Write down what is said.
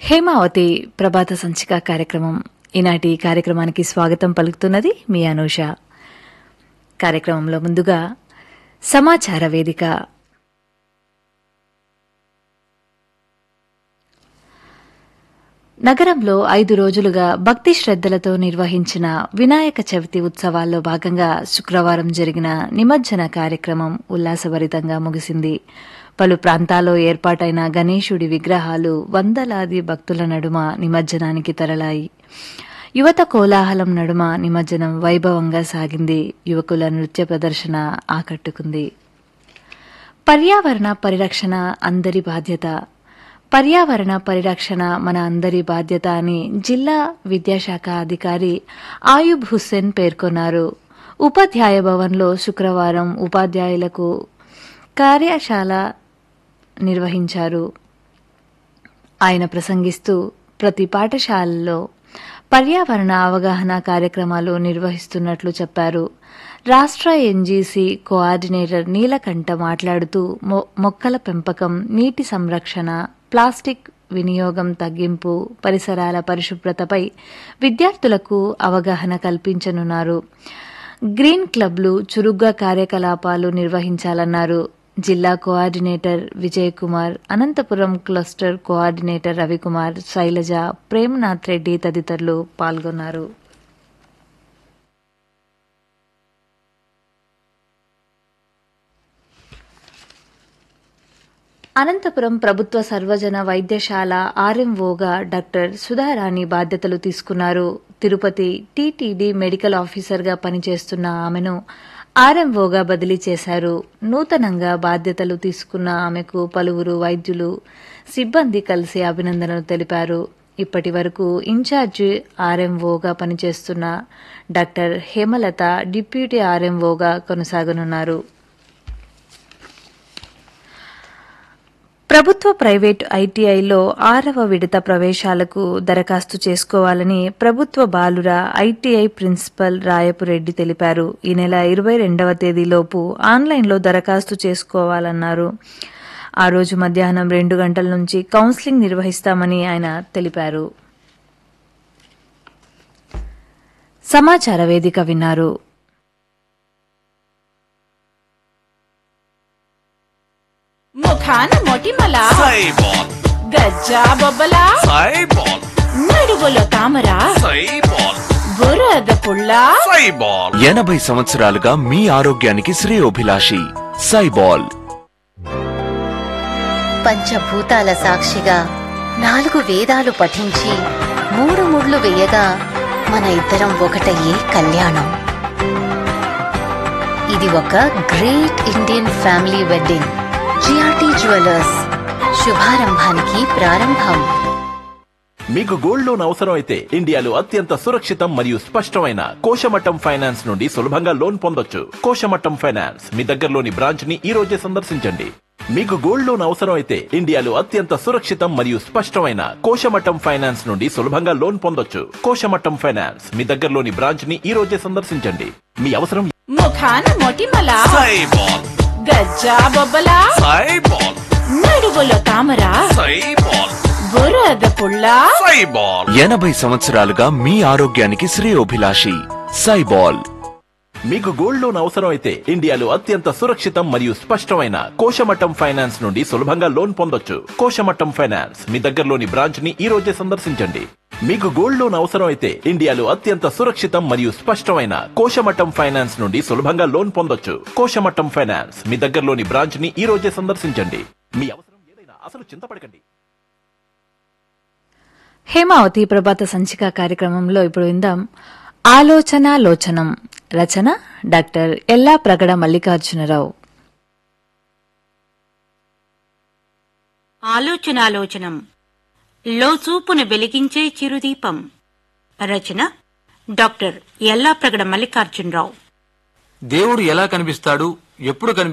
హేమావతి ప్రభాత సంచిక కార్యక్రమం ఈనాటి కార్యక్రమానికి స్వాగతం పలుకుతున్నది మీ అనూష కార్యక్రమంలో ముందుగా సమాచార వేదిక నగరంలో ఐదు రోజులుగా భక్తి శ్రద్దలతో నిర్వహించిన వినాయక చవితి ఉత్సవాల్లో భాగంగా శుక్రవారం జరిగిన నిమజ్జన కార్యక్రమం ఉల్లాసభరితంగా ముగిసింది పలు ప్రాంతాల్లో ఏర్పాటైన గణేశుడి విగ్రహాలు వందలాది భక్తుల నడుమ నిమజ్జనానికి తరలాయి యువత కోలాహలం నడుమ నిమజ్జనం వైభవంగా సాగింది యువకుల నృత్య ప్రదర్శన ఆకట్టుకుంది పర్యావరణ పరిరక్షణ అందరి బాధ్యత పర్యావరణ పరిరక్షణ మన అందరి బాధ్యత అని జిల్లా విద్యాశాఖ అధికారి ఆయుబ్ హుస్సేన్ పేర్కొన్నారు ఉపాధ్యాయ భవన్లో శుక్రవారం ఉపాధ్యాయులకు కార్యశాల నిర్వహించారు ఆయన ప్రసంగిస్తూ ప్రతి పాఠశాలలో పర్యావరణ అవగాహన కార్యక్రమాలు నిర్వహిస్తున్నట్లు చెప్పారు రాష్ట్ర ఎన్జీసీ కోఆర్డినేటర్ నీలకంఠ మాట్లాడుతూ మొ- మొక్కల పెంపకం నీటి సంరక్షణ ప్లాస్టిక్ వినియోగం తగ్గింపు పరిసరాల పరిశుభ్రతపై విద్యార్థులకు అవగాహన కల్పించనున్నారు గ్రీన్ క్లబ్లు చురుగ్గా కార్యకలాపాలు నిర్వహించాలన్నారు జిల్లా coordinator Vijay Kumar Anantapur cluster coordinator Ravikumar Sailaja Premanath Reddy తదితరులు పాల్గొన్నారు అనంతపురం ప్రభుత్వ సర్వజన వైద్యశాల ఆర్ఎంఓగా డాక్టర్ సుధారాణి బాధ్యతలు తీసుకున్నారు తిరుపతి టీటీడీ మెడికల్ ఆఫీసర్గా పనిచేస్తున్న ఆమెను ఆర్ఎంఓగా బదిలీ చేశారు నూతనంగా బాధ్యతలు తీసుకున్న ఆమెకు పలువురు వైద్యులు సిబ్బంది కలిసి అభినందనలు తెలిపారు ఇప్పటి వరకు ఇన్ఛార్జి ఆర్ఎంఓగా పనిచేస్తున్న డాక్టర్ హేమలత డిప్యూటీ ఆర్ఎంఓగా కొనసాగనున్నారు ప్రభుత్వ ప్రైవేటు ఐటీఐలో ఆరవ విడత ప్రవేశాలకు దరఖాస్తు చేసుకోవాలని ప్రభుత్వ బాలుర ఐటీఐ ప్రిన్సిపల్ రాయపురెడ్డి తెలిపారు ఈ నెల ఇరవై రెండవ తేదీలోపు ఆన్లైన్లో దరఖాస్తు చేసుకోవాలన్నారు ఆ రోజు మధ్యాహ్నం రెండు గంటల నుంచి కౌన్సిలింగ్ నిర్వహిస్తామని ఆయన తెలిపారు సమాచార వేదిక విన్నారు ముఖాన మొటిమల సైబాల్ గజ్జా బొబ్బల సైబాల్ నడువులో తామర సైబాల్ బురద పుల్ల సైబాల్ ఎనభై సంవత్సరాలుగా మీ ఆరోగ్యానికి శ్రేయోభిలాషి సైబాల్ పంచభూతాల సాక్షిగా నాలుగు వేదాలు పఠించి మూడు ముళ్ళు వేయగా మన ఇద్దరం ఒకటయ్యే కళ్యాణం ఇది ఒక great Indian family wedding GRT jewellers శుభారంభానికి ప్రారంభం మీకు గోల్డ్ లోన్ అవసరం అయితే ఇండియాలో అత్యంత సురక్షితం మరియు స్పష్టమైన కోశమట్టం ఫైనాన్స్ నుండి సులభంగా లోన్ పొందొచ్చు కోశమట్టం ఫైనాన్స్ మీ దగ్గరలోని బ్రాంచ్ ని ఈ రోజే సందర్శించండి మీకు గోల్డ్ లోన్ అవసరం అయితే ఇండియాలో అత్యంత సురక్షితం మరియు స్పష్టమైన కోశమట్టం ఫైనాన్స్ నుండి సులభంగా లోన్ పొందొచ్చు కోశమట్టం ఫైనాన్స్ మీ దగ్గరలోని బ్రాంచ్ ని ఈ రోజే సందర్శించండి మీ అవసరం ముఖాన మొటిమల సైబాల్ గజ్జా బొబ్బల సైబాల్ నడువులో తామర సైబాల్ బురద పుల్ల సైబాల్ ఎనభై సంవత్సరాలుగా మీ ఆరోగ్యానికి శ్రేయోభిలాషి సైబాల్ మీకు గోల్డ్ లోన్ అవసరం అయితే ఇండియాలో అత్యంత సురక్షితం మరియు స్పష్టమైన కోశమట్టం ఫైనాన్స్ నుండి సులభంగా లోన్ పొందొచ్చు కోశమట్టం ఫైనాన్స్ మీ దగ్గరలోని బ్రాంచ్ ని ఈ రోజే సందర్శించండి మీకు గోల్డ్ లోన్ అవసరం అయితే ఇండియాలో అత్యంత సురక్షితం మరియు స్పష్టమైన కోశమట్టం ఫైనాన్స్ నుండి సులభంగా లోన్ పొందొచ్చు కోశమట్టం ఫైనాన్స్ మీ దగ్గరలోని బ్రాంచ్ ని ఈ రోజే సందర్శించండి మీ అవసరం ఏదైనా అసలు చింతపడకండి హేమావతి ప్రభాత సంచిక కార్యక్రమంలో ఇప్పుడు విందాం ఆలోచన లోచనం రచన డాక్టర్ ఎల్లా ప్రగడ మల్లికార్జునరావు ఆలోచనాలోచనం లోచూపును వెలిగించే చిరుదీపం రచన డాక్టర్ ఎల్లాప్రగడ మల్లికార్జునరావు దేవుడు ఎలా కనిపిస్తాడు ఎప్పుడు కనిపిస్తాడు